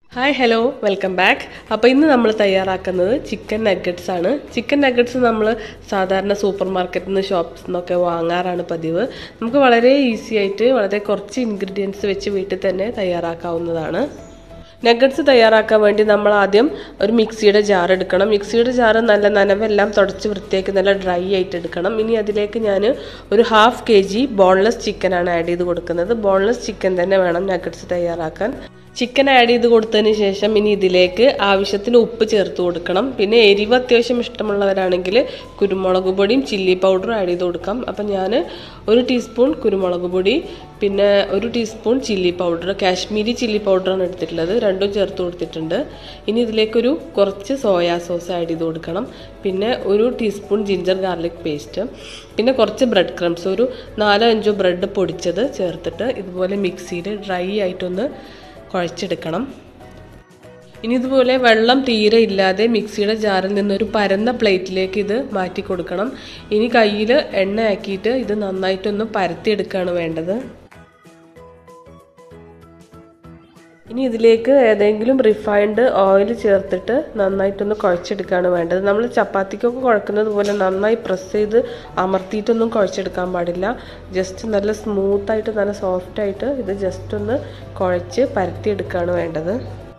hi hello welcome back അപ്പോൾ ഇന്ന് നമ്മൾ തയ്യാറാക്കുന്നത് ചിക്കൻ നഗറ്റ്സ് ആണ് ചിക്കൻ നഗറ്റ്സ് നമ്മൾ സാധാരണ സൂപ്പർ മാർക്കറ്റിൽ നിന്ന് ഷോപ്സിൽ നിന്നൊക്കെ വാങ്ങാറാണ് പതിവ് നമുക്ക് വളരെ ഈസി ആയിട്ട് വളരെ കുറച്ച് ഇൻഗ്രീഡിയൻസ് വെച്ച് വീട്ടിൽ തന്നെ തയ്യാറാക്കാവുന്നതാണ് നഗറ്റ്സ് തയ്യാറാക്കാൻ വേണ്ടി നമ്മൾ ആദ്യം ഒരു മിക്സിയുടെ ജാർ എടുക്കണം മിക്സിയുടെ ജാർ നല്ല നനവെല്ലാം തുടച്ച് വൃത്തിയാക്കി നല്ല ഡ്രൈ ആയിട്ട് എടുക്കണം ഇനി അതിലേക്ക് ഞാൻ ഒരു ഹാഫ് കെ ജി ബോൺലെസ് ചിക്കനാണ് ആഡ് ചെയ്ത് കൊടുക്കുന്നത് ബോൺലെസ് ചിക്കൻ തന്നെ വേണം നഗറ്റ്സ് തയ്യാറാക്കാൻ ചിക്കൻ ആഡ് ചെയ്ത് കൊടുത്തതിന് ശേഷം ഇനി ഇതിലേക്ക് ആവശ്യത്തിന് ഉപ്പ് ചേർത്ത് കൊടുക്കണം പിന്നെ എരിവ് അത്യാവശ്യം ഇഷ്ടമുള്ളവരാണെങ്കിൽ കുരുമുളക് പൊടിയും ചില്ലി പൗഡറും ആഡ് ചെയ്ത് കൊടുക്കാം അപ്പം ഞാൻ ഒരു ടീസ്പൂൺ കുരുമുളക് പൊടി പിന്നെ ഒരു teaspoon chilli powder Kashmiri chilli പൗഡറാണ് എടുത്തിട്ടുള്ളത് രണ്ടും ചേർത്ത് കൊടുത്തിട്ടുണ്ട് ഇനി ഇതിലേക്കൊരു കുറച്ച് സോയാ സോസ് ആഡ് ചെയ്ത് കൊടുക്കണം പിന്നെ ഒരു ടീസ്പൂൺ ജിഞ്ചർ ഗാർലിക് പേസ്റ്റ് പിന്നെ കുറച്ച് ബ്രെഡ് ക്രംസ് ഒരു നാലോ അഞ്ചോ ബ്രെഡ് പൊടിച്ചത് ചേർത്തിട്ട് ഇതുപോലെ മിക്സിയിൽ ഡ്രൈ ആയിട്ടൊന്ന് കുഴച്ചെടുക്കണം ഇനി ഇതുപോലെ വെള്ളം തീരെ ഇല്ലാതെ മിക്സിയുടെ ജാറിൽ നിന്നൊരു പരന്ന പ്ലേറ്റിലേക്ക് ഇത് മാറ്റി കൊടുക്കണം ഇനി കയ്യിൽ എണ്ണ ആക്കിയിട്ട് ഇത് നന്നായിട്ടൊന്ന് പരത്തിയെടുക്കുകയാണ് വേണ്ടത് ഇനി ഇതിലേക്ക് ഏതെങ്കിലും റിഫൈൻഡ് ഓയിൽ ചേർത്തിട്ട് നന്നായിട്ടൊന്ന് കുഴച്ചെടുക്കുകയാണ് വേണ്ടത് നമ്മൾ ചപ്പാത്തിക്കൊക്കെ കുഴക്കുന്നത് പോലെ നന്നായി പ്രസ് ചെയ്ത് അമർത്തിയിട്ടൊന്നും കുഴച്ചെടുക്കാൻ പാടില്ല ജസ്റ്റ് നല്ല സ്മൂത്തായിട്ട് നല്ല സോഫ്റ്റായിട്ട് ഇത് ജസ്റ്റ് ഒന്ന് കുഴച്ച് പരത്തിയെടുക്കുകയാണ് വേണ്ടത്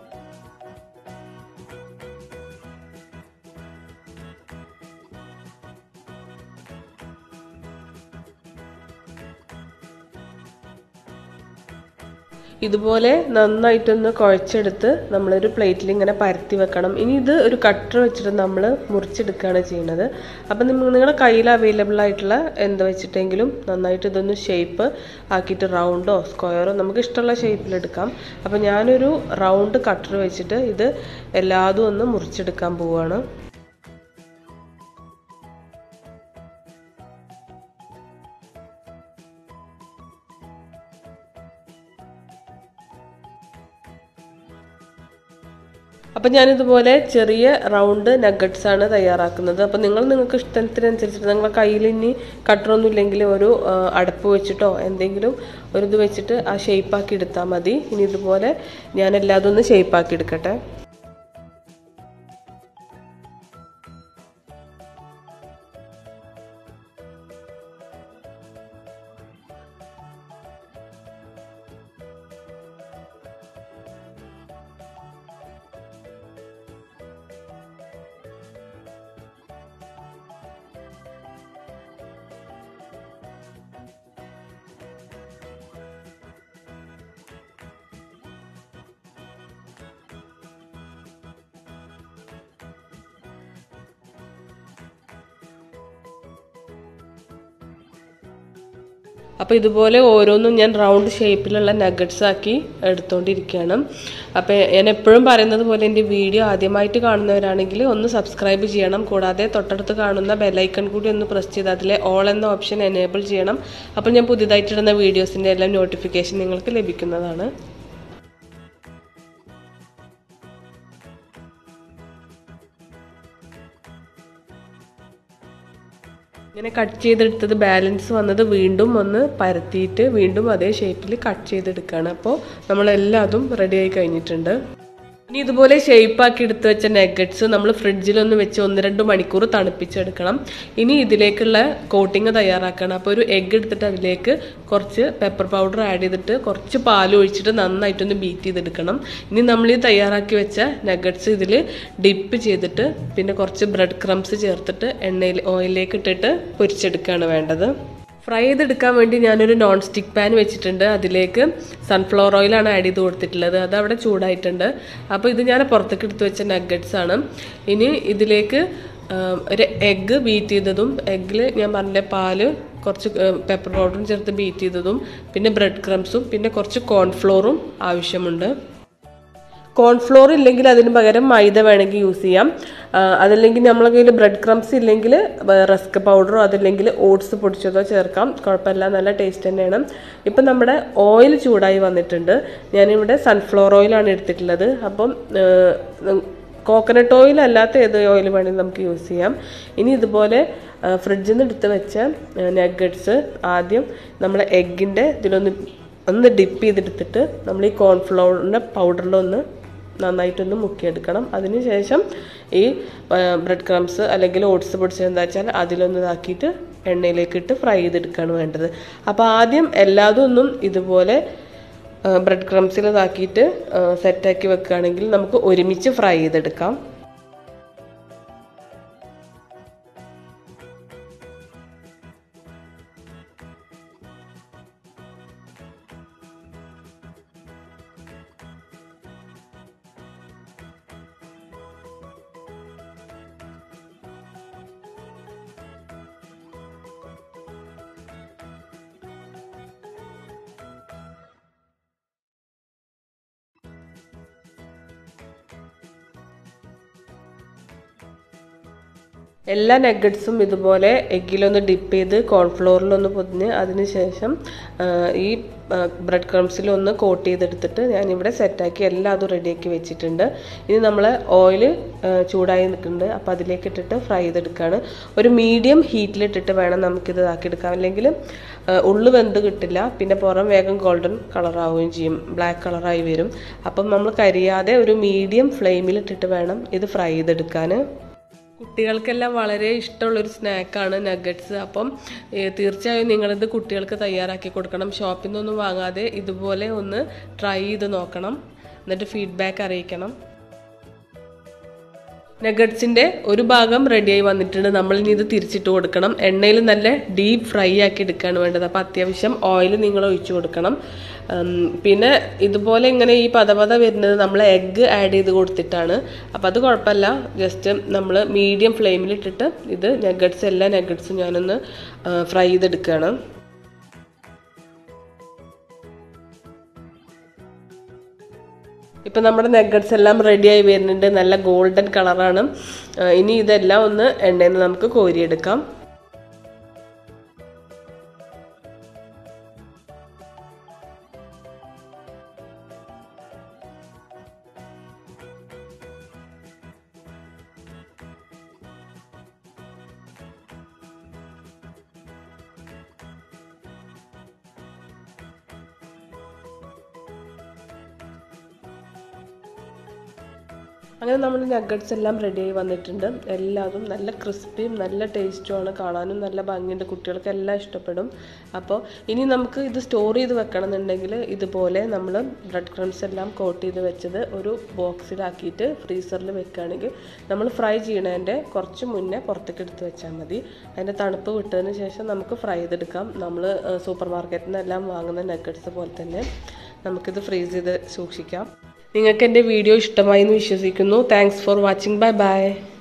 ഇതുപോലെ നന്നായിട്ടൊന്ന് കുഴച്ചെടുത്ത് നമ്മളൊരു പ്ലേറ്റിൽ ഇങ്ങനെ പരത്തി വെക്കണം ഇനി ഇത് ഒരു കട്ടർ വെച്ചിട്ട് നമ്മൾ മുറിച്ചെടുക്കുകയാണ് ചെയ്യുന്നത് അപ്പം നിങ്ങളുടെ കയ്യിൽ അവൈലബിൾ ആയിട്ടുള്ള എന്ത് വെച്ചിട്ടെങ്കിലും നന്നായിട്ട് ഇതൊന്ന് ഷേപ്പ് ആക്കിയിട്ട് റൗണ്ടോ സ്ക്വയറോ നമുക്ക് ഇഷ്ടമുള്ള ഷേപ്പിലെടുക്കാം അപ്പം ഞാനൊരു റൗണ്ട് കട്ടർ വെച്ചിട്ട് ഇത് എല്ലാതും ഒന്ന് മുറിച്ചെടുക്കാൻ പോവുകയാണ് അപ്പം ഞാനിതുപോലെ ചെറിയ റൗണ്ട് നഗറ്റ്സ് ആണ് തയ്യാറാക്കുന്നത് അപ്പം നിങ്ങൾ നിങ്ങൾക്ക് ഇഷ്ടത്തിനനുസരിച്ചിട്ട് നിങ്ങളുടെ കയ്യിൽ ഇനി കട്ടറൊന്നും ഇല്ലെങ്കിൽ ഒരു അടപ്പ് വെച്ചിട്ടോ എന്തെങ്കിലും ഒരു ഇത് വെച്ചിട്ട് ആ ഷേപ്പാക്കി എടുത്താൽ മതി ഇനി ഇതുപോലെ ഞാൻ എല്ലാതും ഒന്ന് ഷേപ്പാക്കി എടുക്കട്ടെ അപ്പോൾ ഇതുപോലെ ഓരോന്നും ഞാൻ റൗണ്ട് ഷേപ്പിലുള്ള നഗറ്റ്സ് ആക്കി എടുത്തുകൊണ്ടിരിക്കുകയാണ് അപ്പോൾ ഞാൻ എപ്പോഴും പറയുന്നത് പോലെ എൻ്റെ വീഡിയോ ആദ്യമായിട്ട് കാണുന്നവരാണെങ്കിൽ ഒന്ന് സബ്സ്ക്രൈബ് ചെയ്യണം കൂടാതെ തൊട്ടടുത്ത് കാണുന്ന ബെല്ലൈക്കൺ കൂടി ഒന്ന് പ്രസ് ചെയ്ത് അതിലെ ഓൾ എന്ന ഓപ്ഷൻ എനേബിൾ ചെയ്യണം അപ്പോൾ ഞാൻ പുതിയതായിട്ടിടുന്ന വീഡിയോസിൻ്റെ എല്ലാം നോട്ടിഫിക്കേഷൻ നിങ്ങൾക്ക് ലഭിക്കുന്നതാണ് ഇങ്ങനെ കട്ട് ചെയ്തെടുത്തത് ബാലൻസ് വന്നത് വീണ്ടും ഒന്ന് പരത്തിയിട്ട് വീണ്ടും അതേ ഷേപ്പിൽ കട്ട് ചെയ്തെടുക്കുകയാണ് അപ്പോൾ നമ്മളെല്ലാതും റെഡി ആയി കഴിഞ്ഞിട്ടുണ്ട് ഇനി ഇതുപോലെ ഷേപ്പാക്കി എടുത്ത് വെച്ച നെഗറ്റ്സ് നമ്മൾ ഫ്രിഡ്ജിലൊന്ന് വെച്ച് ഒന്ന് രണ്ട് മണിക്കൂർ തണുപ്പിച്ചെടുക്കണം ഇനി ഇതിലേക്കുള്ള കോട്ടിങ് തയ്യാറാക്കണം അപ്പോൾ ഒരു എഗ്ഗ് എടുത്തിട്ട് അതിലേക്ക് കുറച്ച് പെപ്പർ പൗഡർ ആഡ് ചെയ്തിട്ട് കുറച്ച് പാൽ ഒഴിച്ചിട്ട് നന്നായിട്ടൊന്ന് ബീറ്റ് ചെയ്തെടുക്കണം ഇനി നമ്മൾ ഈ തയ്യാറാക്കി വെച്ച നഗറ്റ്സ് ഇതിൽ ഡിപ്പ് ചെയ്തിട്ട് പിന്നെ കുറച്ച് ബ്രെഡ് ക്രംസ് ചേർത്തിട്ട് എണ്ണയിൽ ഓയിലിലേക്ക് ഇട്ടിട്ട് പൊരിച്ചെടുക്കുകയാണ് വേണ്ടത് ഫ്രൈ ചെയ്തെടുക്കാൻ വേണ്ടി ഞാനൊരു നോൺ സ്റ്റിക്ക് പാൻ വെച്ചിട്ടുണ്ട് അതിലേക്ക് സൺഫ്ലവർ ഓയിലാണ് ആഡ് ചെയ്ത് കൊടുത്തിട്ടുള്ളത് അത് അവിടെ ചൂടായിട്ടുണ്ട് അപ്പോൾ ഇത് ഞാൻ പുറത്തേക്ക് എടുത്ത് വെച്ച നഗറ്റ്സ് ആണ് ഇനി ഇതിലേക്ക് ഒരു എഗ്ഗ് ബീറ്റ് ചെയ്തതും എഗ്ഗിൽ ഞാൻ പറഞ്ഞില്ലേ പാല് കുറച്ച് പെപ്പർ പൗഡറും ചേർത്ത് ബീറ്റ് ചെയ്തതും പിന്നെ ബ്രെഡ് ക്രംസും പിന്നെ കുറച്ച് കോൺഫ്ലോറും ആവശ്യമുണ്ട് കോൺഫ്ലോർ ഇല്ലെങ്കിൽ അതിന് പകരം മൈദ വേണമെങ്കിൽ യൂസ് ചെയ്യാം അതല്ലെങ്കിൽ നമ്മളെ കയ്യിൽ ബ്രെഡ് ക്രംസ് ഇല്ലെങ്കിൽ റസ്ക് പൗഡറോ അതല്ലെങ്കിൽ ഓട്സ് പൊടിച്ചതോ ചേർക്കാം കുഴപ്പമില്ല നല്ല ടേസ്റ്റ് തന്നെയാണ് ഇപ്പം നമ്മുടെ ഓയിൽ ചൂടായി വന്നിട്ടുണ്ട് ഞാനിവിടെ സൺഫ്ലവർ ഓയിലാണ് എടുത്തിട്ടുള്ളത് അപ്പം കോക്കനട്ട് ഓയിൽ അല്ലാത്ത ഏത് ഓയിൽ വേണമെങ്കിലും നമുക്ക് യൂസ് ചെയ്യാം ഇനി ഇതുപോലെ ഫ്രിഡ്ജിൽ നിന്ന് എടുത്ത് വെച്ച നഗറ്റ്സ് ആദ്യം നമ്മളെ എഗ്ഗിൻ്റെ ഇതിലൊന്ന് ഒന്ന് ഡിപ്പ് ചെയ്തെടുത്തിട്ട് നമ്മൾ ഈ കോൺഫ്ലവറിൻ്റെ പൗഡറിലൊന്ന് നന്നായിട്ടൊന്ന് മുക്കിയെടുക്കണം അതിനുശേഷം ഈ ബ്രെഡ് ക്രംസ് അല്ലെങ്കിൽ ഓട്സ് പൊടിച്ചത് എന്താ വെച്ചാൽ അതിലൊന്ന് ഇതാക്കിയിട്ട് എണ്ണയിലേക്ക് ഇട്ട് ഫ്രൈ ചെയ്തെടുക്കുകയാണ് വേണ്ടത് അപ്പോൾ ആദ്യം എല്ലാതും ഒന്നും ഇതുപോലെ ബ്രെഡ് ക്രംസിൽ ഇതാക്കിയിട്ട് സെറ്റാക്കി വെക്കുകയാണെങ്കിൽ നമുക്ക് ഒരുമിച്ച് ഫ്രൈ ചെയ്തെടുക്കാം എല്ലാ നഗറ്റ്സും ഇതുപോലെ എഗ്ഗിലൊന്ന് ഡിപ്പ് ചെയ്ത് കോൺഫ്ലോറിലൊന്ന് പൊതിഞ്ഞ് അതിനുശേഷം ഈ ബ്രെഡ് ക്രംസിലൊന്ന് കോട്ട് ചെയ്തെടുത്തിട്ട് ഞാനിവിടെ സെറ്റാക്കി എല്ലാം അതും റെഡിയാക്കി വെച്ചിട്ടുണ്ട് ഇനി നമ്മൾ ഓയിൽ ചൂടായി നിൽക്കുന്നുണ്ട് അപ്പോൾ അതിലേക്ക് ഇട്ടിട്ട് ഫ്രൈ ചെയ്തെടുക്കുകയാണ് ഒരു മീഡിയം ഹീറ്റിലിട്ടിട്ട് വേണം നമുക്കിത് ഇതാക്കിയെടുക്കാം അല്ലെങ്കിൽ ഉള്ളു വെന്ത് കിട്ടില്ല പിന്നെ പുറം വേഗം ഗോൾഡൻ കളറാവുകയും ചെയ്യും ബ്ലാക്ക് കളറായി വരും അപ്പം നമ്മൾ കരിയാതെ ഒരു മീഡിയം ഫ്ലെയിമിലിട്ടിട്ട് വേണം ഇത് ഫ്രൈ ചെയ്തെടുക്കാൻ കുട്ടികൾക്കെല്ലാം വളരെ ഇഷ്ടമുള്ളൊരു സ്നാക്കാണ് നഗറ്റ്സ് അപ്പം തീർച്ചയായും നിങ്ങളിത് കുട്ടികൾക്ക് തയ്യാറാക്കി കൊടുക്കണം ഷോപ്പിൽ നിന്നൊന്നും വാങ്ങാതെ ഇതുപോലെ ഒന്ന് ട്രൈ ചെയ്ത് നോക്കണം എന്നിട്ട് ഫീഡ്ബാക്ക് അറിയിക്കണം നഗറ്റ്സിൻ്റെ ഒരു ഭാഗം റെഡിയായി വന്നിട്ടുണ്ട് നമ്മൾ ഇനി ഇത് തിരിച്ചിട്ട് കൊടുക്കണം എണ്ണയിൽ നല്ല ഡീപ്പ് ഫ്രൈ ആക്കി എടുക്കുകയാണ് വേണ്ടത് അപ്പോൾ അത്യാവശ്യം ഓയിൽ നിങ്ങൾ ഒഴിച്ചു കൊടുക്കണം പിന്നെ ഇതുപോലെ ഇങ്ങനെ ഈ പതപത വരുന്നത് നമ്മൾ എഗ്ഗ് ആഡ് ചെയ്ത് കൊടുത്തിട്ടാണ് അപ്പോൾ അത് കുഴപ്പമില്ല ജസ്റ്റ് നമ്മൾ മീഡിയം ഫ്ലെയിമിലിട്ടിട്ട് ഇത് നഗറ്റ്സ് എല്ലാ നഗറ്റ്സും ഞാനൊന്ന് ഫ്രൈ ചെയ്തെടുക്കുകയാണ് ഇപ്പം നമ്മുടെ നെഗറ്റ്സ് എല്ലാം റെഡിയായി വരുന്നുണ്ട് നല്ല ഗോൾഡൻ കളറാണ് ഇനി ഇതെല്ലാം ഒന്ന് എണ്ണയിൽ നിന്ന് നമുക്ക് കോരിയെടുക്കാം അങ്ങനെ നമ്മുടെ നഗറ്റ്സ് എല്ലാം റെഡിയായി വന്നിട്ടുണ്ട് എല്ലാതും നല്ല ക്രിസ്പിയും നല്ല ടേസ്റ്റുമാണ് കാണാനും നല്ല ഭംഗിയുണ്ട് കുട്ടികൾക്ക് എല്ലാം ഇഷ്ടപ്പെടും അപ്പോൾ ഇനി നമുക്ക് ഇത് സ്റ്റോർ ചെയ്ത് വെക്കണം എന്നുണ്ടെങ്കിൽ ഇതുപോലെ നമ്മൾ ബ്രെഡ് ക്രംസ് എല്ലാം കോട്ട് ചെയ്ത് വെച്ചത് ഒരു ബോക്സിലാക്കിയിട്ട് ഫ്രീസറിൽ വെക്കുകയാണെങ്കിൽ നമ്മൾ ഫ്രൈ ചെയ്യണതിൻ്റെ കുറച്ച് മുന്നേ പുറത്തേക്ക് എടുത്ത് വെച്ചാൽ മതി അതിൻ്റെ തണുപ്പ് വിട്ടതിന് ശേഷം നമുക്ക് ഫ്രൈ ചെയ്തെടുക്കാം നമ്മൾ സൂപ്പർ മാർക്കറ്റിൽ നിന്നെല്ലാം വാങ്ങുന്ന നഗറ്റ്സ് പോലെ തന്നെ നമുക്കിത് ഫ്രീസ് ചെയ്ത് സൂക്ഷിക്കാം നിങ്ങൾക്ക് എൻ്റെ വീഡിയോ ഇഷ്ടമായി എന്ന് വിശ്വസിക്കുന്നു thanks for watching bye by